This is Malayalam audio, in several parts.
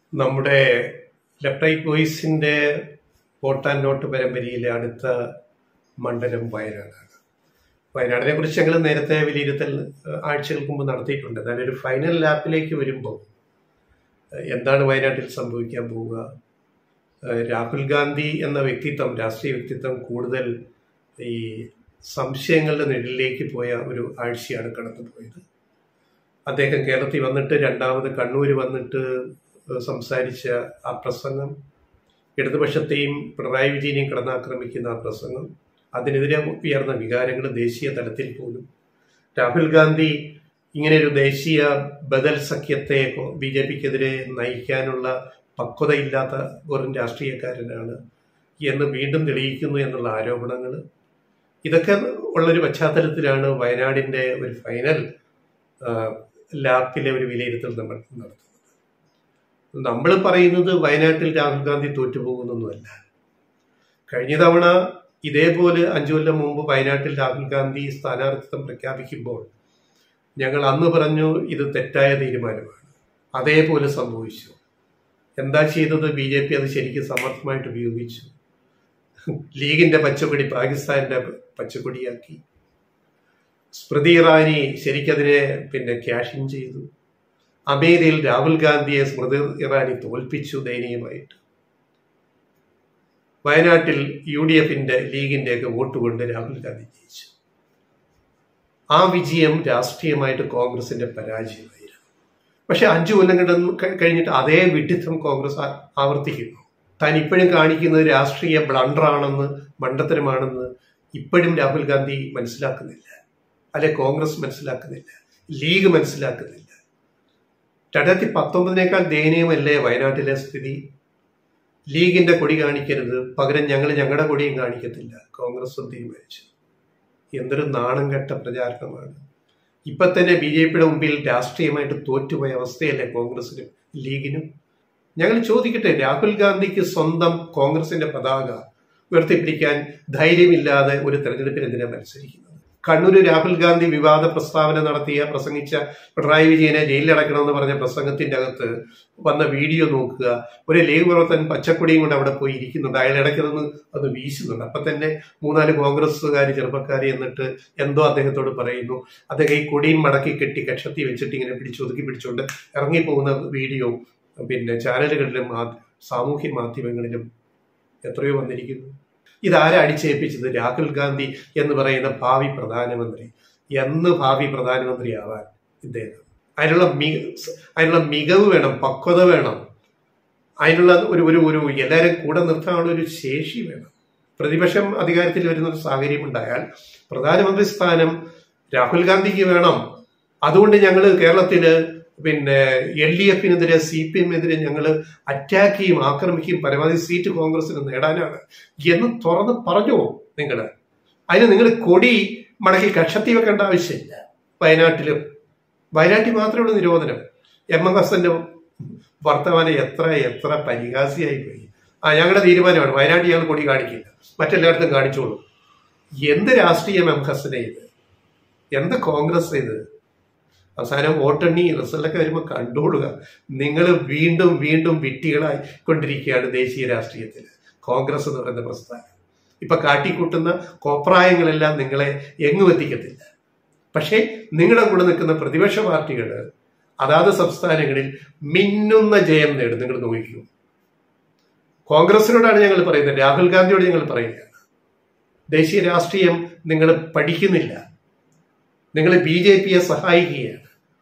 നമ്മുടെ ലെഫ്റ്റൈറ്റ് ബോയ്സിന്റെ വോട്ട് ആൻഡ് നോട്ട് പരമ്പരയിലെ അടുത്ത മണ്ഡലം വയനാടാണ് വയനാടിനെ കുറിച്ച് ഞങ്ങൾ നേരത്തെ വിലയിരുത്തൽ ഏഹ്, ആഴ്ചകൾക്ക് മുമ്പ് നടത്തിയിട്ടുണ്ട് എന്നാൽ ഒരു ഫൈനൽ ലാപ്പിലേക്ക് വരുമ്പോൾ ഏഹ്, എന്താണ് വയനാട്ടിൽ സംഭവിക്കാൻ പോവുക ഏഹ്, രാഹുൽ ഗാന്ധി എന്ന വ്യക്തിത്വം രാഷ്ട്രീയ വ്യക്തിത്വം കൂടുതൽ ഈ സംശയങ്ങളുടെ നിഴലിലേക്ക് പോയ ഒരു ആഴ്ചയാണ് കടന്നു പോയത് അദ്ദേഹം കേരളത്തിൽ വന്നിട്ട് രണ്ടാമത് കണ്ണൂർ വന്നിട്ട് ഏഹ്, സംസാരിച്ച ആ പ്രസംഗം ഇടതുപക്ഷത്തെയും പിണറായി വിജയനെയും കടന്നാക്രമിക്കുന്ന ആ പ്രസംഗം അതിനെതിരെ ഉയർന്ന വികാരങ്ങൾ ദേശീയ തലത്തിൽ പോലും രാഹുൽ ഗാന്ധി ഇങ്ങനെ ഒരു ദേശീയ ബദൽ സഖ്യത്തെ ബി ജെ പിക്കെതിരെ നയിക്കാനുള്ള പക്വതയില്ലാത്ത വെറും രാഷ്ട്രീയക്കാരനാണ് എന്ന് വീണ്ടും തെളിയിക്കുന്നു എന്നുള്ള ആരോപണങ്ങൾ ഇതൊക്കെ ഉള്ളൊരു പശ്ചാത്തലത്തിലാണ് വയനാടിന്റെ ഒരു ഫൈനൽ ആ, ലാപ്പിലെ ഒരു വിലയിരുത്തൽ നമ്മൾ നടത്തുന്നത് നമ്മൾ പറയുന്നത് വയനാട്ടിൽ രാഹുൽ ഗാന്ധി തോറ്റുപോകുന്നൊന്നുമല്ല കഴിഞ്ഞ തവണ ഇതേപോലെ അഞ്ചു കൊല്ലം മുമ്പ് വയനാട്ടിൽ രാഹുൽ ഗാന്ധി സ്ഥാനാർത്ഥിത്വം പ്രഖ്യാപിക്കുമ്പോൾ ഞങ്ങൾ അന്ന് പറഞ്ഞു ഇത് തെറ്റായ തീരുമാനമാണ് അതേപോലെ സംഭവിച്ചു എന്താ ചെയ്തത് ബി ജെ പി അത് ശരിക്കും സമർത്ഥമായിട്ട് ഉപയോഗിച്ചു ലീഗിന്റെ പച്ചക്കൊടി പാകിസ്ഥാന്റെ പച്ചക്കൊടിയാക്കി സ്മൃതി ഇറാനി ശരിക്കതിനെ പിന്നെ ക്യാഷിൻ ചെയ്തു അമേരിയിൽ രാഹുൽ ഗാന്ധിയെ സ്മൃതി ഇറാനി തോൽപ്പിച്ചു ദയനീയമായിട്ട് വയനാട്ടിൽ യു ഡി എഫിന്റെ ലീഗിന്റെ ഒക്കെ വോട്ട് കൊണ്ട് രാഹുൽ ഗാന്ധി ജയിച്ചു ആ വിജയം രാഷ്ട്രീയമായിട്ട് കോൺഗ്രസിന്റെ പരാജയമായിരുന്നു പക്ഷെ അഞ്ചു കൊല്ലം കിടന്ന് കഴിഞ്ഞിട്ട് അതേ വിഡിത്തം കോൺഗ്രസ് ആ- ആവർത്തിക്കുന്നു താൻ ഇപ്പോഴും കാണിക്കുന്നത് രാഷ്ട്രീയ ബ്ലണ്ടറാണെന്ന് മണ്ടത്തരമാണെന്ന് ഇപ്പോഴും രാഹുൽ ഗാന്ധി മനസ്സിലാക്കുന്നില്ല അല്ലെ കോൺഗ്രസ് മനസ്സിലാക്കുന്നില്ല ലീഗ് മനസ്സിലാക്കുന്നില്ല രണ്ടായിരത്തി പത്തൊമ്പതിനേക്കാൾ ദയനീയമല്ലേ വയനാട്ടിലെ സ്ഥിതി ലീഗിന്റെ കൊടി കാണിക്കരുത് പകരം ഞങ്ങൾ ഞങ്ങളുടെ കൊടിയും കാണിക്കത്തില്ല കോൺഗ്രസും തീരുമാനിച്ചു എന്തൊരു നാണം കെട്ട പ്രചാരണമാണ് ഇപ്പൊ തന്നെ ബി ജെ പിയുടെ മുമ്പിൽ രാഷ്ട്രീയമായിട്ട് തോറ്റുപോയ അവസ്ഥയല്ലേ കോൺഗ്രസിനും ലീഗിനും ഞങ്ങൾ ചോദിക്കട്ടെ രാഹുൽ ഗാന്ധിക്ക് സ്വന്തം കോൺഗ്രസിന്റെ പതാക ഉയർത്തിപ്പിടിക്കാൻ ധൈര്യമില്ലാതെ ഒരു തെരഞ്ഞെടുപ്പിന് എന്തിനാ മത്സരിക്കുന്നത് കണ്ണൂര് രാഹുൽ ഗാന്ധി വിവാദ പ്രസ്താവന നടത്തിയ പ്രസംഗിച്ച പിണറായി വിജയനെ ജയിലിലടക്കണമെന്ന് പറഞ്ഞ പ്രസംഗത്തിന്റെ അകത്ത് വന്ന വീഡിയോ നോക്കുക ഒരു ലീഗ് പ്രവർത്തകൻ പച്ചക്കൊടിയും കൊണ്ട് അവിടെ പോയി ഇരിക്കുന്നുണ്ട് അയാൾ ഇടയ്ക്കതൊന്ന് അത് വീശുന്നുണ്ട് അപ്പൊ തന്നെ മൂന്നാല് കോൺഗ്രസ്സുകാർ ചെറുപ്പക്കാർ എന്നിട്ട് എന്തോ അദ്ദേഹത്തോട് പറയുന്നു അദ്ദേഹം ഈ കൊടിയും മടക്കി കെട്ടി കക്ഷത്തി വെച്ചിട്ട് ഇങ്ങനെ പിടിച്ചു ഒതുക്കി പിടിച്ചുകൊണ്ട് ഇറങ്ങിപ്പോകുന്ന വീഡിയോ പിന്നെ ചാനലുകളിലും മാ- സാമൂഹ്യ മാധ്യമങ്ങളിലും എത്രയോ വന്നിരിക്കുന്നു ഇതാരാ അടിച്ചേൽപ്പിച്ചത് രാഹുൽ ഗാന്ധി എന്ന് പറയുന്ന ഭാവി പ്രധാനമന്ത്രി എന്ന് ഭാവി പ്രധാനമന്ത്രിയാവാൻ ഇദ്ദേഹം അതിനുള്ള മി അതിനുള്ള മികവ് വേണം പക്വത വേണം അതിനുള്ള ഒരു ഒരു ഒരു എല്ലാവരും കൂടെ നിർത്താനുള്ള ഒരു ശേഷി വേണം പ്രതിപക്ഷം അധികാരത്തിൽ വരുന്ന ഒരു സാഹചര്യം ഉണ്ടായാൽ പ്രധാനമന്ത്രി സ്ഥാനം രാഹുൽ ഗാന്ധിക്ക് വേണം അതുകൊണ്ട് ഞങ്ങൾ കേരളത്തില് പിന്നെ എൽ ഡി എഫിനെതിരെ സി പി എമ്മിനെതിരെ ഞങ്ങൾ അറ്റാക്ക് ചെയ്യും ആക്രമിക്കും പരമാവധി സീറ്റ് കോൺഗ്രസിന് നേടാനാണ് എന്ന് തുറന്ന് പറഞ്ഞോ നിങ്ങൾ അതിന് നിങ്ങൾ കൊടി മടക്കി കക്ഷത്തി വെക്കേണ്ട ആവശ്യമില്ല വയനാട്ടിലും വയനാട്ടിൽ മാത്രമേ ഉള്ളൂ നിരോധനം എം എം ഹസന്റെ വർത്തമാനം എത്ര എത്ര പരിഹാസിയായി പോയി ആ ഞങ്ങളുടെ തീരുമാനമാണ് വയനാട്ടിൽ ഞങ്ങൾ കൊടി കാണിക്കില്ല മറ്റെല്ലായിടത്തും കാണിച്ചോളൂ എന്ത് രാഷ്ട്രീയം എം ഹസനെ ഇത് എന്ത് കോൺഗ്രസ് ഇത് അവസാനം വോട്ടെണ്ണി റിസൾട്ടൊക്കെ വരുമ്പോൾ കണ്ടോളുക നിങ്ങൾ വീണ്ടും വീണ്ടും വിട്ടികളായി കൊണ്ടിരിക്കുകയാണ് ദേശീയ രാഷ്ട്രീയത്തിൽ കോൺഗ്രസ് എന്ന് പറയുന്ന പ്രസ്ഥാനം ഇപ്പൊ കാട്ടിക്കൂട്ടുന്ന കോപ്രായങ്ങളെല്ലാം നിങ്ങളെ എങ്ങും എത്തിക്കത്തില്ല പക്ഷേ നിങ്ങളുടെ കൂടെ നിൽക്കുന്ന പ്രതിപക്ഷ പാർട്ടികൾ അതാത് സംസ്ഥാനങ്ങളിൽ മിന്നുന്ന ജയം നേടും നിങ്ങൾ നോക്കിക്കൂ കോൺഗ്രസിനോടാണ് ഞങ്ങൾ പറയുന്നത് രാഹുൽ ഗാന്ധിയോട് ഞങ്ങൾ പറയുക ദേശീയ രാഷ്ട്രീയം നിങ്ങൾ പഠിക്കുന്നില്ല നിങ്ങൾ ബി ജെ പിയെ സഹായിക്കുകയാണ്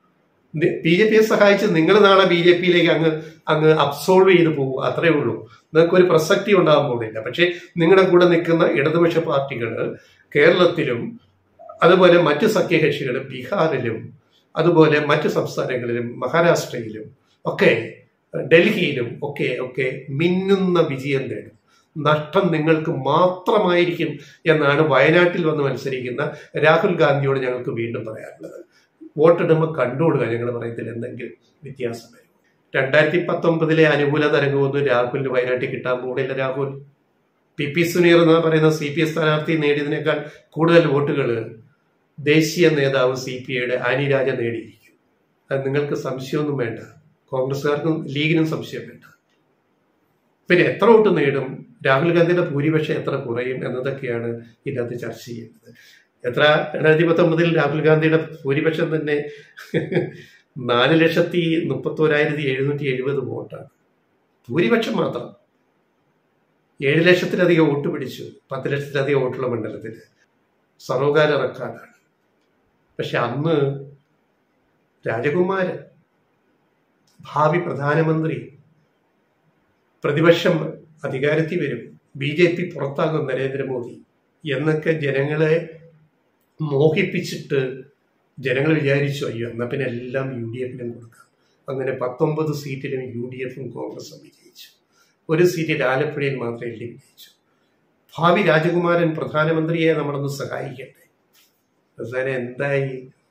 ബി ജെ പിയെ സഹായിച്ച് നിങ്ങൾ നാളെ ബി ജെ പിയിലേക്ക് അങ്ങ് അങ്ങ് അബ്സോൾവ് ചെയ്ത് പോകും അത്രേ ഉള്ളൂ നിങ്ങൾക്ക് ഒരു പ്രസക്തി ഉണ്ടാകാൻ പോകുന്നില്ല പക്ഷേ നിങ്ങളുടെ കൂടെ നിൽക്കുന്ന ഇടതുപക്ഷ പാർട്ടികൾ കേരളത്തിലും അതുപോലെ മറ്റ് സഖ്യകക്ഷികൾ ബീഹാറിലും അതുപോലെ മറ്റ് സംസ്ഥാനങ്ങളിലും മഹാരാഷ്ട്രയിലും ഒക്കെ ഡൽഹിയിലും ഒക്കെ ഒക്കെ മിന്നുന്ന വിജയം നേടും നഷ്ടം നിങ്ങൾക്ക് മാത്രമായിരിക്കും എന്നാണ് വയനാട്ടിൽ വന്ന് മത്സരിക്കുന്ന രാഹുൽ ഗാന്ധിയോട് ഞങ്ങൾക്ക് വീണ്ടും പറയാനുള്ളത് വോട്ടിടുമ്പോൾ കണ്ടുകൊടുക്കുക ഞങ്ങൾ പറയത്തിൽ എന്തെങ്കിലും വ്യത്യാസം വരും രണ്ടായിരത്തി പത്തൊമ്പതിലെ അനുകൂല തരംഗമൊന്നും രാഹുലിന് വയനാട്ടിൽ കിട്ടാൻ പോകുന്നില്ല രാഹുൽ പി പി സുനീർ എന്ന് പറയുന്ന സി പി എസ് സ്ഥാനാർത്ഥി നേടിയതിനേക്കാൾ കൂടുതൽ വോട്ടുകൾ ദേശീയ നേതാവ് സി പി ഐയുടെ ആനി രാജ നേടിയിരിക്കും അത് നിങ്ങൾക്ക് സംശയമൊന്നും വേണ്ട കോൺഗ്രസ്സുകാർക്കും ലീഗിനും സംശയം വേണ്ട പിന്നെ എത്ര വോട്ട് നേടും രാഹുൽ ഗാന്ധിയുടെ ഭൂരിപക്ഷം എത്ര കുറയും എന്നതൊക്കെയാണ് ഇതിനകത്ത് ചർച്ച ചെയ്യുന്നത് എത്ര രണ്ടായിരത്തി പത്തൊമ്പതിൽ രാഹുൽ ഗാന്ധിയുടെ ഭൂരിപക്ഷം തന്നെ നാല് ലക്ഷത്തി മുപ്പത്തോരായിരത്തി എഴുന്നൂറ്റി എഴുപത് വോട്ടാണ് ഭൂരിപക്ഷം മാത്രം ഏഴ് ലക്ഷത്തിലധികം വോട്ട് പിടിച്ചു പത്ത് ലക്ഷത്തിലധികം വോട്ടുള്ള മണ്ഡലത്തിൽ സർവകാല റെക്കോർഡാണ് പക്ഷെ അന്ന് രാജകുമാരൻ ഭാവി പ്രധാനമന്ത്രി പ്രതിപക്ഷം അധികാരത്തിൽ വരും ബി ജെ പി പുറത്താകും നരേന്ദ്രമോദി എന്നൊക്കെ ജനങ്ങളെ മോഹിപ്പിച്ചിട്ട് ജനങ്ങൾ വിചാരിച്ചു അയ്യോ എന്നാൽ പിന്നെ എല്ലാം യു ഡി എഫിനും കൊടുക്കാം അങ്ങനെ പത്തൊമ്പത് സീറ്റിലും യു ഡി എഫും കോൺഗ്രസും വിജയിച്ചു ഒരു സീറ്റിൽ ആലപ്പുഴയിൽ മാത്രമേ എൽ ഡി വിജയിച്ചു ഭാവി രാജകുമാരൻ പ്രധാനമന്ത്രിയെ നമ്മളൊന്ന് സഹായിക്കട്ടെ അവസാനം എന്തായി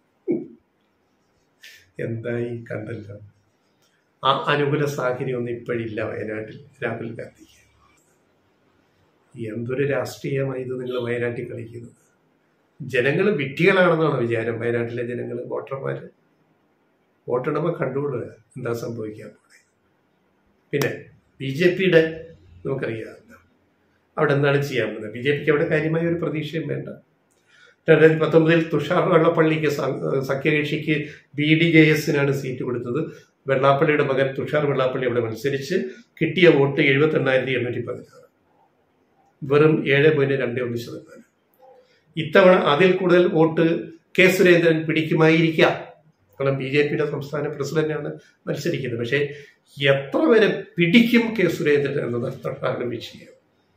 എന്തായി കണ്ടല്ലോ ആ അനുകൂല സാഹചര്യം ഒന്നും ഇപ്പോഴില്ല വയനാട്ടിൽ രാഹുൽ ഗാന്ധിക്ക് എന്തൊരു രാഷ്ട്രീയമായി ഇത് നിങ്ങൾ വയനാട്ടിൽ കളിക്കുന്നത് ജനങ്ങൾ വിഡ്ഢികളാണെന്നാണ് വിചാരം വയനാട്ടിലെ ജനങ്ങൾ വോട്ടർമാർ വോട്ടെണ്ണുമ്പോൾ കണ്ടുകൊള്ളുക എന്താ സംഭവിക്കാൻ പോണേ പിന്നെ ബി ജെ പിയുടെ നമുക്കറിയാം അവിടെ എന്താണ് ചെയ്യാൻ പോകുന്നത് ബി ജെ പിക്ക് അവിടെ കാര്യമായ ഒരു പ്രതീക്ഷയും വേണ്ട രണ്ടായിരത്തി പത്തൊമ്പതിൽ തുഷാർ വെള്ളപ്പള്ളിക്ക് സഖ്യകക്ഷിക്ക് ബി ഡി ജെ എസിനാണ് സീറ്റ് കൊടുത്തത് വെള്ളാപ്പള്ളിയുടെ മകൻ തുഷാർ വെള്ളാപ്പള്ളി അവിടെ മത്സരിച്ച് കിട്ടിയ വോട്ട് എഴുപത്തി എണ്ണായിരത്തി എണ്ണൂറ്റി പതിനാറ് വെറും ഏഴ് പോയിന്റ് രണ്ട് ഒന്ന് ശതമാനം ഇത്തവണ അതിൽ കൂടുതൽ വോട്ട് കെ സുരേന്ദ്രൻ പിടിക്കുമായിരിക്കാം കാരണം ബി ജെ പിയുടെ സംസ്ഥാന പ്രസിഡന്റാണ് മത്സരിക്കുന്നത് പക്ഷേ എത്ര വരെ പിടിക്കും കെ സുരേന്ദ്രൻ എന്നതാണ് വിഷയം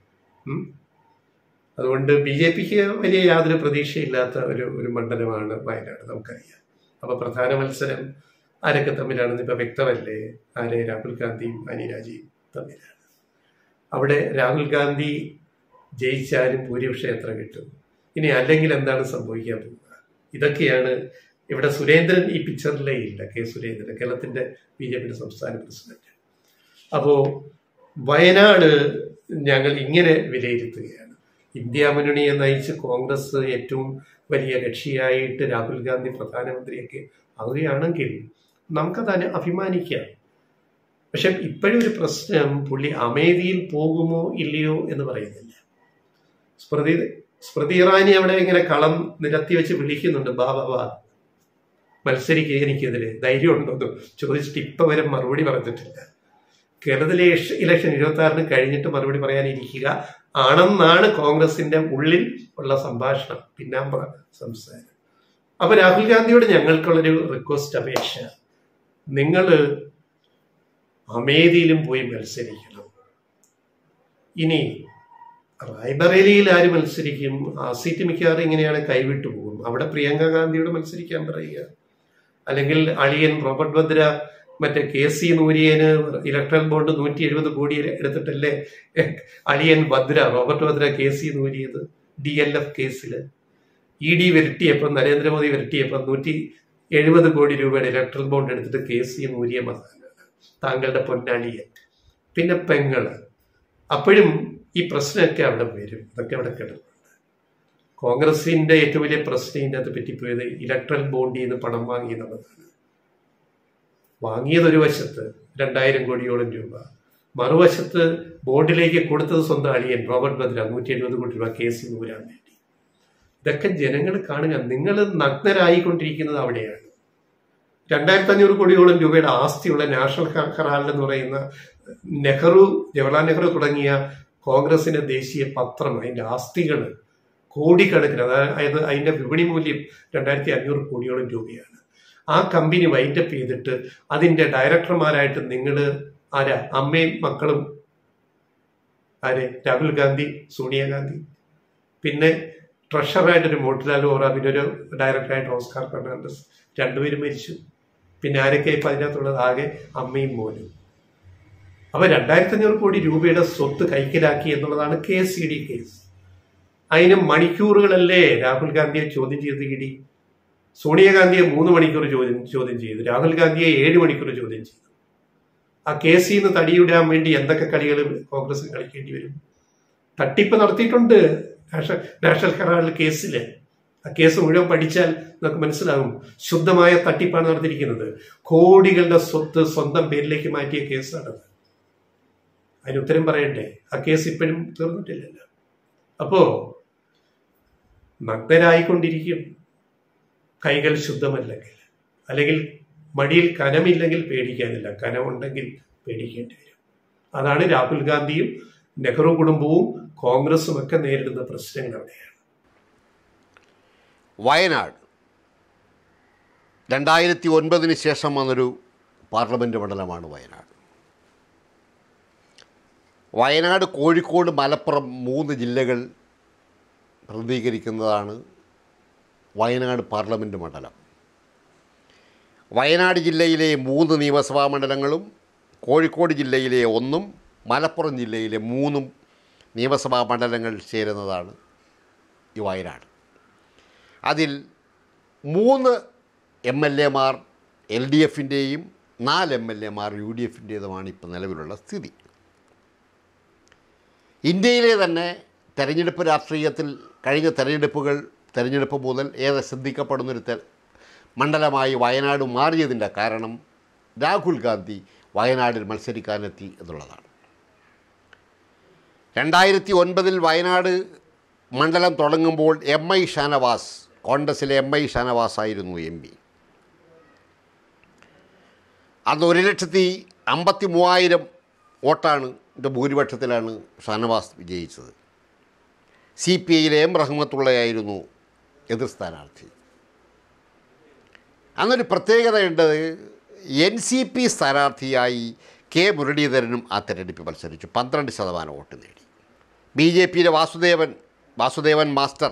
അതുകൊണ്ട് ബി ജെ പിക്ക് വലിയ യാതൊരു പ്രതീക്ഷയില്ലാത്ത ഒരു ഒരു മണ്ഡലമാണ് വയനാട് നമുക്കറിയാം അപ്പൊ പ്രധാന മത്സരം ആരൊക്കെ തമ്മിലാണെന്ന് ഇപ്പൊ വ്യക്തമല്ലേ ആരെ രാഹുൽ ഗാന്ധിയും അനി രാജയും തമ്മിലാണ് അവിടെ രാഹുൽ ഗാന്ധി ജയിച്ചാലും ഭൂരിപക്ഷം എത്ര കിട്ടും ഇനി അല്ലെങ്കിൽ എന്താണ് സംഭവിക്കാൻ പോകുക ഇതൊക്കെയാണ് ഇവിടെ സുരേന്ദ്രൻ ഈ പിക്ചറിലേ ഇല്ല കെ സുരേന്ദ്രൻ കേരളത്തിന്റെ ബി ജെ പിയുടെ സംസ്ഥാന പ്രസിഡന്റ് അപ്പോ വയനാട് ഞങ്ങൾ ഇങ്ങനെ വിലയിരുത്തുകയാണ് ഇന്ത്യ മുന്നണിയെ നയിച്ച് കോൺഗ്രസ് ഏറ്റവും വലിയ കക്ഷിയായിട്ട് രാഹുൽ ഗാന്ധി പ്രധാനമന്ത്രിയൊക്കെ ആവുകയാണെങ്കിൽ നമുക്കത് അഭിമാനിക്കാം പക്ഷെ ഇപ്പോഴും ഒരു പ്രശ്നം പുള്ളി അമേധിയിൽ പോകുമോ ഇല്ലയോ എന്ന് പറയുന്നില്ല സ്മൃതി സ്മൃതി ഇറാനി അവിടെ ഇങ്ങനെ കളം നിരത്തി വെച്ച് വിളിക്കുന്നുണ്ട് ബാ ബാ ബാ മത്സരിക്കുക എനിക്കെതിരെ ധൈര്യം ഉണ്ടോ ചോദിച്ചിട്ട് ഇപ്പൊ വരെ മറുപടി പറഞ്ഞിട്ടില്ല കേരളത്തിലെ ഇലക്ഷൻ ഇരുപത്തി ആറിന് കഴിഞ്ഞിട്ട് മറുപടി പറയാനിരിക്കുക ആണെന്നാണ് കോൺഗ്രസിന്റെ ഉള്ളിൽ ഉള്ള സംഭാഷണം പിന്നാമ്പറ സംസാരം അപ്പൊ രാഹുൽ ഗാന്ധിയോട് ഞങ്ങൾക്കുള്ളൊരു റിക്വസ്റ്റ് അപേക്ഷ നിങ്ങൾ അമേധിയിലും പോയി മത്സരിക്കണം ഇനി റായ്ബറേലിയിൽ ആര് മത്സരിക്കും ആ സീറ്റ് മിക്കവാറും ഇങ്ങനെയാണ് കൈവിട്ടു പോകും അവിടെ പ്രിയങ്ക ഗാന്ധിയോട് മത്സരിക്കാൻ പറയുക അല്ലെങ്കിൽ അളിയൻ റോബർട്ട് ഭദ്ര മറ്റേ കെ സി നൂരിയന് ഇലക്ട്രൽ ബോണ്ട് നൂറ്റി എഴുപത് കോടി എടുത്തിട്ടല്ലേ അളിയൻ Vadra Robert Vadra K C നൂരിയത് ഡി എൽ എഫ് കേസില് ഇ ഡി വരട്ടിയപ്പം നരേന്ദ്രമോദി വരട്ടിയപ്പം നൂറ്റി എഴുപത് കോടി രൂപയുടെ ഇലക്ട്രൽ ബോണ്ട് എടുത്തിട്ട് കെ സി നൂരിയ മഹാനാണ് താങ്കളുടെ പൊന്നാളിയൻ പിന്നെ പെങ്ങള് അപ്പോഴും ഈ പ്രശ്നമൊക്കെ അവിടെ വരും ഇതൊക്കെ അവിടെ കിടക്കുന്നുണ്ട് കോൺഗ്രസിന്റെ ഏറ്റവും വലിയ പ്രശ്നം ഇതിൻ്റെ അകത്ത് പറ്റിപ്പോയത് ഇലക്ട്രൽ ബോണ്ടിൽ നിന്ന് പണം വാങ്ങി എന്നുള്ളതാണ് വാങ്ങിയത് ഒരു വശത്ത് രണ്ടായിരം കോടിയോളം രൂപ മറുവശത്ത് ബോണ്ടിലേക്ക് കൊടുത്തത് സ്വന്തം അളിയൻ റോബർട്ട് ഭദ്ര നൂറ്റി എഴുപത് കോടി രൂപ കേസ് നൂരാൻ വേണ്ടി ഇതൊക്കെ ജനങ്ങൾ കാണുക നിങ്ങൾ നഗ്നരായിക്കൊണ്ടിരിക്കുന്നത് അവിടെയാണ് രണ്ടായിരത്തി അഞ്ഞൂറ് കോടിയോളം രൂപയുടെ ആസ്തിയുള്ള നാഷണൽ ഹെറാൾഡ് എന്ന് പറയുന്ന നെഹ്റു ജവഹർലാൽ നെഹ്റു തുടങ്ങിയ കോൺഗ്രസിന്റെ ദേശീയ പത്രം അതിന്റെ ആസ്തികൾ കോടിക്കണക്കിന് അതായത് അതിന്റെ വിപണി മൂല്യം രണ്ടായിരത്തി അഞ്ഞൂറ് കോടിയോളം രൂപയാണ് ആ കമ്പനി വൈൻഡപ്പ് ചെയ്തിട്ട് അതിന്റെ ഡയറക്ടർമാരായിട്ട് നിങ്ങൾ ആരാ അമ്മയും മക്കളും ആരെ രാഹുൽ ഗാന്ധി സോണിയാഗാന്ധി പിന്നെ ട്രഷറായിട്ടൊരു മോട്ടിലാൽ ഓറ പിന്നെ ഒരു ഡയറക്ടറായിട്ട് ഓസ്കാർ ഫെർണാണ്ടസ് രണ്ടുപേരും മരിച്ചു പിന്നെ ആരൊക്കെ ഇപ്പം അതിനകത്തുള്ളത് ആകെ അമ്മയും മോനും അപ്പൊ രണ്ടായിരത്തി അഞ്ഞൂറ് കോടി രൂപയുടെ സ്വത്ത് കൈക്കലാക്കി എന്നുള്ളതാണ് കെ സി ഡി കേസ് അതിന് മണിക്കൂറുകളല്ലേ രാഹുൽ ഗാന്ധിയെ ചോദ്യം ചെയ്ത് ഇടി സോണിയാഗാന്ധിയെ മൂന്ന് മണിക്കൂർ ചോദ്യം ചോദ്യം ചെയ്തു രാഹുൽ ഗാന്ധിയെ ഏഴ് മണിക്കൂർ ചോദ്യം ചെയ്തു ആ കേസിൽ നിന്ന് തടിയിടാൻ വേണ്ടി എന്തൊക്കെ കളികൾ കോൺഗ്രസ് കളിക്കേണ്ടി വരും തട്ടിപ്പ് നടത്തിയിട്ടുണ്ട് നാഷണൽ നാഷണൽ ഹെറാൾഡ് കേസിൽ ആ കേസ് മുഴുവൻ പഠിച്ചാൽ നമുക്ക് മനസ്സിലാകും ശുദ്ധമായ തട്ടിപ്പാണ് നടത്തിയിരിക്കുന്നത് കോടികളുടെ സ്വത്ത് സ്വന്തം പേരിലേക്ക് മാറ്റിയ കേസാണത് അതിന് ഉത്തരം പറയണ്ടേ ആ കേസ് ഇപ്പോഴും തീർന്നിട്ടില്ലല്ലോ അപ്പോ നഗ്നരായിക്കൊണ്ടിരിക്കും കൈകൾ ശുദ്ധമല്ലെങ്കിൽ അല്ലെങ്കിൽ മടിയിൽ കനമില്ലെങ്കിൽ പേടിക്കാനില്ല കനമുണ്ടെങ്കിൽ പേടിക്കേണ്ടി വരും അതാണ് രാഹുൽ ഗാന്ധിയും നെഹ്റു കുടുംബവും കോൺഗ്രസും ഒക്കെ നേരിടുന്ന പ്രശ്നങ്ങൾ അവിടെയാണ് വയനാട് രണ്ടായിരത്തി ഒൻപതിന് ശേഷം വന്നൊരു പാർലമെൻറ്റ് മണ്ഡലമാണ് വയനാട് വയനാട് കോഴിക്കോട് മലപ്പുറം മൂന്ന് ജില്ലകൾ പ്രതിനിധീകരിക്കുന്നതാണ് വയനാട് പാർലമെൻറ്റ് മണ്ഡലം വയനാട് ജില്ലയിലെ മൂന്ന് നിയമസഭാ മണ്ഡലങ്ങളും കോഴിക്കോട് ജില്ലയിലെ ഒന്നും മലപ്പുറം ജില്ലയിലെ മൂന്നും നിയമസഭാ മണ്ഡലങ്ങൾ ചേരുന്നതാണ് ഈ വയനാട് അതിൽ മൂന്ന് എം എൽ എമാർ എൽ ഡി എഫിൻ്റെയും നാല് എം എൽ എമാർ യു ഡി എഫിൻ്റേതുമാണ് ഇപ്പോൾ നിലവിലുള്ള സ്ഥിതി ഇന്ത്യയിലെ തന്നെ തെരഞ്ഞെടുപ്പ് രാഷ്ട്രീയത്തിൽ കഴിഞ്ഞ തെരഞ്ഞെടുപ്പുകൾ തെരഞ്ഞെടുപ്പ് മുതൽ ഏറെ ശ്രദ്ധിക്കപ്പെടുന്നൊരു തെ മണ്ഡലമായി വയനാട് മാറിയതിൻ്റെ കാരണം രാഹുൽ ഗാന്ധി വയനാടിൽ മത്സരിക്കാനെത്തി എന്നുള്ളതാണ് രണ്ടായിരത്തി ഒൻപതിൽ വയനാട് മണ്ഡലം തുടങ്ങുമ്പോൾ എം ഐ ഷാനവാസ് കോൺഗ്രസിലെ എം ഐ ഷാനവാസ് ആയിരുന്നു എം പി അന്ന് ഒരു ലക്ഷത്തി അമ്പത്തി മൂവായിരം വോട്ടാണ് ൻ്റെ ഭൂരിപക്ഷത്തിലാണ് ഷാനവാസ് വിജയിച്ചത് സി പി ഐയിലെ എം റഹ്മത്തുള്ളയായിരുന്നു എതിർ സ്ഥാനാർത്ഥി അന്നൊരു പ്രത്യേകതയുണ്ട് എൻ സി പി സ്ഥാനാർത്ഥിയായി കെ മുരളീധരനും ആ തെരഞ്ഞെടുപ്പിൽ മത്സരിച്ചു പന്ത്രണ്ട് ശതമാനം വോട്ട് നേടി ബി ജെ പിയിലെ വാസുദേവൻ വാസുദേവൻ മാസ്റ്റർ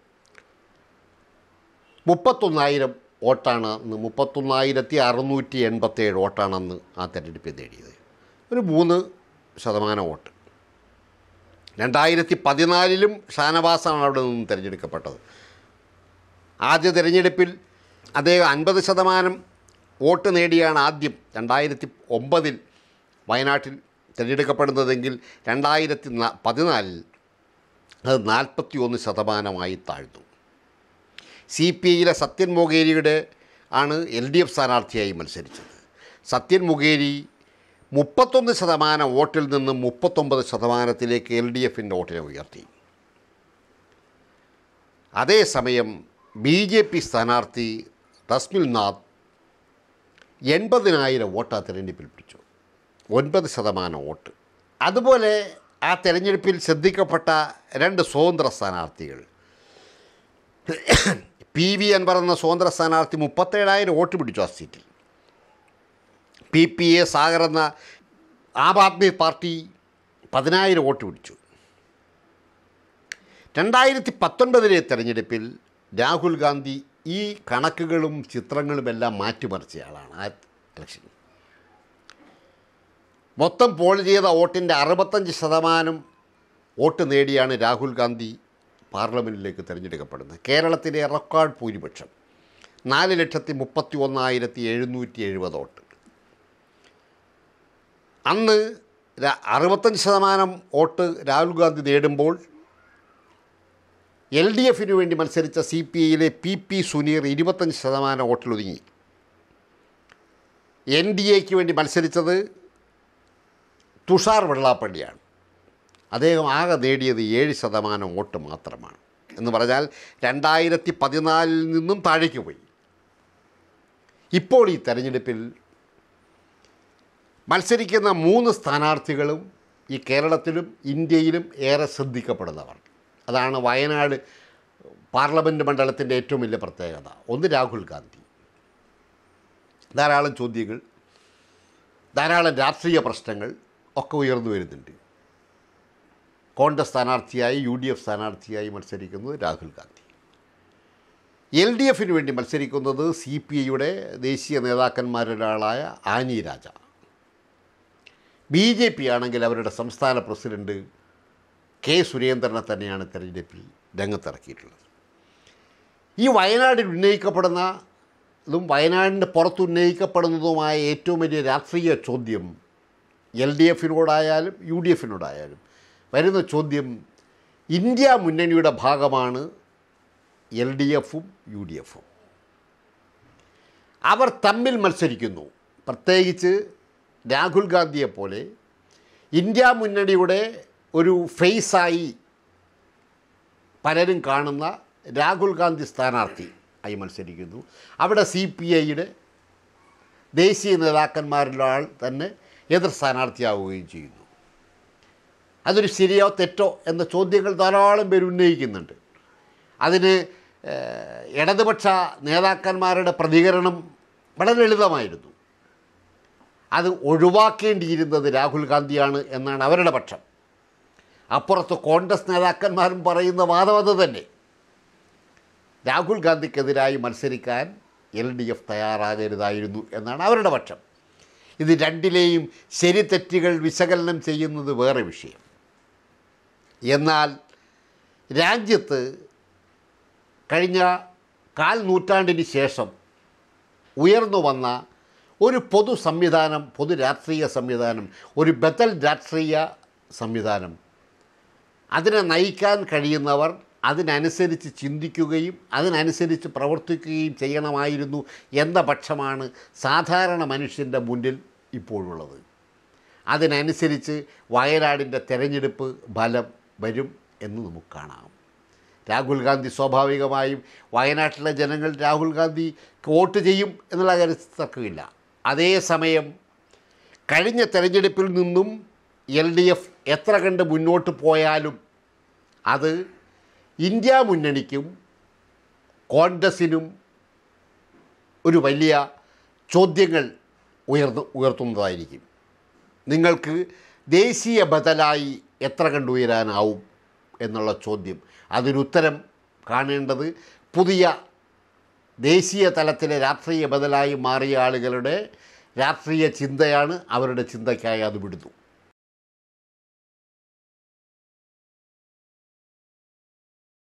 മുപ്പത്തൊന്നായിരം വോട്ടാണ് അന്ന് മുപ്പത്തൊന്നായിരത്തി അറുന്നൂറ്റി എൺപത്തേഴ് വോട്ടാണെന്ന് ആ തെരഞ്ഞെടുപ്പിൽ നേടിയത് ഒരു മൂന്ന് ശതമാനം വോട്ട് രണ്ടായിരത്തി പതിനാലിലും ഷാനവാസാണ് അവിടെ നിന്ന് തിരഞ്ഞെടുക്കപ്പെട്ടത് ആദ്യ തിരഞ്ഞെടുപ്പിൽ അദ്ദേഹം അൻപത് ശതമാനം വോട്ട് നേടിയാണ് ആദ്യം രണ്ടായിരത്തി ഒമ്പതിൽ വയനാട്ടിൽ തിരഞ്ഞെടുക്കപ്പെടുന്നതെങ്കിൽ രണ്ടായിരത്തി ന പതിനാലിൽ അത് നാൽപ്പത്തി ഒന്ന് ശതമാനമായി താഴ്ന്നു സി പി ഐയിലെ സത്യൻ മൊകേരിയുടെ ആണ് എൽ ഡി എഫ് സ്ഥാനാർത്ഥിയായി മത്സരിച്ചത് സത്യൻ മൊകേരി മുപ്പത്തൊന്ന് ശതമാനം വോട്ടിൽ നിന്ന് മുപ്പത്തൊമ്പത് ശതമാനത്തിലേക്ക് എൽ ഡി എഫിൻ്റെ വോട്ടിനെ ഉയർത്തി അതേസമയം ബി ജെ പി സ്ഥാനാർത്ഥി റസ്മിൽ നാഥ് എൺപതിനായിരം വോട്ട് ആ തെരഞ്ഞെടുപ്പിൽ പിടിച്ചു ഒൻപത് ശതമാനം വോട്ട് അതുപോലെ ആ തെരഞ്ഞെടുപ്പിൽ ശ്രദ്ധിക്കപ്പെട്ട രണ്ട് സ്വതന്ത്ര സ്ഥാനാർത്ഥികൾ പി വി അൻവർ എന്ന സ്വതന്ത്ര സ്ഥാനാർത്ഥി മുപ്പത്തേഴായിരം വോട്ട് പിടിച്ചു ആ സീറ്റിൽ പി പി എ സാഗർ എന്ന ആം ആദ്മി പാർട്ടി പതിനായിരം വോട്ട് പിടിച്ചു രണ്ടായിരത്തി പത്തൊൻപതിലെ തെരഞ്ഞെടുപ്പിൽ രാഹുൽ ഗാന്ധി ഈ കണക്കുകളും ചിത്രങ്ങളുമെല്ലാം മാറ്റിമറിച്ചയാളാണ് ആ ഇലക്ഷൻ മൊത്തം പോൾ ചെയ്ത വോട്ടിൻ്റെ അറുപത്തഞ്ച് ശതമാനം വോട്ട് നേടിയാണ് രാഹുൽ ഗാന്ധി പാർലമെൻറ്റിലേക്ക് തിരഞ്ഞെടുക്കപ്പെടുന്നത് കേരളത്തിലെ റെക്കോർഡ് ഭൂരിപക്ഷം നാല് ലക്ഷത്തി മുപ്പത്തി ഒന്നായിരത്തി എഴുന്നൂറ്റി എഴുപത് വോട്ട് അന്ന് ര- അറുപത്തഞ്ച് ശതമാനം വോട്ട് രാഹുൽ ഗാന്ധി നേടുമ്പോൾ എൽ ഡി എഫിന് വേണ്ടി മത്സരിച്ച സി പി ഐയിലെ പി പി സുനീർ ഇരുപത്തഞ്ച് ശതമാനം വോട്ടിലൊതുങ്ങി എൻ ഡി എക്ക് വേണ്ടി മത്സരിച്ചത് തുഷാർ വെള്ളാപ്പള്ളിയാണ് അദ്ദേഹം ആകെ നേടിയത് ഏഴ് ശതമാനം വോട്ട് മാത്രമാണ് എന്ന് പറഞ്ഞാൽ രണ്ടായിരത്തി പതിനാലിൽ നിന്നും താഴേക്ക് പോയി ഇപ്പോൾ ഈ തെരഞ്ഞെടുപ്പിൽ മത്സരിക്കുന്ന മൂന്ന് സ്ഥാനാർത്ഥികളും ഈ കേരളത്തിലും ഇന്ത്യയിലും ഏറെ ശ്രദ്ധിക്കപ്പെടുന്നവർ അതാണ് വയനാട് പാർലമെൻറ്റ് മണ്ഡലത്തിൻ്റെ ഏറ്റവും വലിയ പ്രത്യേകത ഒന്ന് രാഹുൽ ഗാന്ധി ധാരാളം ചോദ്യങ്ങൾ ധാരാളം രാഷ്ട്രീയ പ്രശ്നങ്ങൾ ഒക്കെ ഉയർന്നു വരുന്നുണ്ട് കോൺഗ്രസ് സ്ഥാനാർത്ഥിയായി യു ഡി എഫ് സ്ഥാനാർത്ഥിയായി മത്സരിക്കുന്നത് രാഹുൽ ഗാന്ധി എൽ ഡി എഫിന് വേണ്ടി മത്സരിക്കുന്നത് സി പി ഐയുടെ ദേശീയ നേതാക്കന്മാരൊരാളായ Annie Raja B J P ആണെങ്കിൽ അവരുടെ സംസ്ഥാന പ്രസിഡന്റ് കെ സുരേന്ദ്രനെ തന്നെയാണ് തെരഞ്ഞെടുപ്പിൽ രംഗത്തിറക്കിയിട്ടുള്ളത് ഈ വയനാടിൽ ഉന്നയിക്കപ്പെടുന്ന ഇതും വയനാടിൻ്റെ പുറത്ത് ഉന്നയിക്കപ്പെടുന്നതുമായ ഏറ്റവും വലിയ രാഷ്ട്രീയ ചോദ്യം എൽ ഡി എഫിനോടായാലും യു ഡി എഫിനോടായാലും വരുന്ന ചോദ്യം ഇന്ത്യ മുന്നണിയുടെ ഭാഗമാണ് എൽ ഡി എഫും യു ഡി എഫും അവർ തമ്മിൽ മത്സരിക്കുന്നു പ്രത്യേകിച്ച് രാഹുൽ ഗാന്ധിയെപ്പോലെ ഇന്ത്യ മുന്നണിയുടെ ഒരു ഫേസായി പലരും കാണുന്ന രാഹുൽ ഗാന്ധി സ്ഥാനാർത്ഥി ആയി മത്സരിക്കുന്നു അവിടെ സി പി ഐയുടെ ദേശീയ നേതാക്കന്മാരിലൊരാൾ തന്നെ എതിർ സ്ഥാനാർത്ഥിയാവുകയും ചെയ്യുന്നു അതൊരു ശരിയോ തെറ്റോ എന്ന ചോദ്യങ്ങൾ ധാരാളം പേര് ഉന്നയിക്കുന്നുണ്ട് അതിന് ഏഹ്, ഇടതുപക്ഷ നേതാക്കന്മാരുടെ പ്രതികരണം വളരെ ലളിതമായിരുന്നു അത് ഒഴിവാക്കേണ്ടിയിരുന്നത് രാഹുൽ ഗാന്ധിയാണ് എന്നാണ് അവരുടെ പക്ഷം അപ്പുറത്ത് കോൺഗ്രസ് നേതാക്കന്മാരും പറയുന്ന വാദം അത് തന്നെ രാഹുൽ ഗാന്ധിക്കെതിരായി മത്സരിക്കാൻ എൽ ഡി എഫ് തയ്യാറാകരുതായിരുന്നു എന്നാണ് അവരുടെ പക്ഷം ഇത് രണ്ടിലെയും ശരി തെറ്റുകൾ വിശകലനം ചെയ്യുന്നത് വേറെ വിഷയം എന്നാൽ രാജ്യത്ത് കഴിഞ്ഞ കാൽ നൂറ്റാണ്ടിന് ശേഷം ഉയർന്നു വന്ന ഒരു പൊതു സംവിധാനം പൊതു രാഷ്ട്രീയ സംവിധാനം ഒരു ബദൽ രാഷ്ട്രീയ സംവിധാനം അതിനെ നയിക്കാൻ കഴിയുന്നവർ അതിനനുസരിച്ച് ചിന്തിക്കുകയും അതിനനുസരിച്ച് പ്രവർത്തിക്കുകയും ചെയ്യണമായിരുന്നു എന്ന പക്ഷമാണ് സാധാരണ മനുഷ്യൻ്റെ മുന്നിൽ ഇപ്പോഴുള്ളത് അതിനനുസരിച്ച് വയനാടിൻ്റെ തെരഞ്ഞെടുപ്പ് ഫലം വരും എന്ന് നമുക്ക് കാണാം രാഹുൽ ഗാന്ധി സ്വാഭാവികമായും വയനാട്ടിലെ ജനങ്ങൾ രാഹുൽ ഗാന്ധി വോട്ട് ചെയ്യും എന്നുള്ള കാര്യത്തിൽ തർക്കമില്ല അതേസമയം കഴിഞ്ഞ തെരഞ്ഞെടുപ്പിൽ നിന്നും എൽ ഡി എഫ് എത്ര കണ്ട് മുന്നോട്ട് പോയാലും അത് ഇന്ത്യ മുന്നണിക്കും കോൺഗ്രസിനും ഒരു വലിയ ചോദ്യങ്ങൾ ഉയർന്നു ഉയർത്തുന്നതായിരിക്കും നിങ്ങൾക്ക് ദേശീയ ബദലായി എത്ര കണ്ടുയരാനാവും എന്നുള്ള ചോദ്യം അതിനുത്തരം കാണേണ്ടത് പുതിയ ദേശീയ തലത്തിലെ രാഷ്ട്രീയ ബദലായി മാറിയ ആളുകളുടെ രാഷ്ട്രീയ ചിന്തയാണ് അവരുടെ ചിന്തയ്ക്കായി അത് വിടുന്നു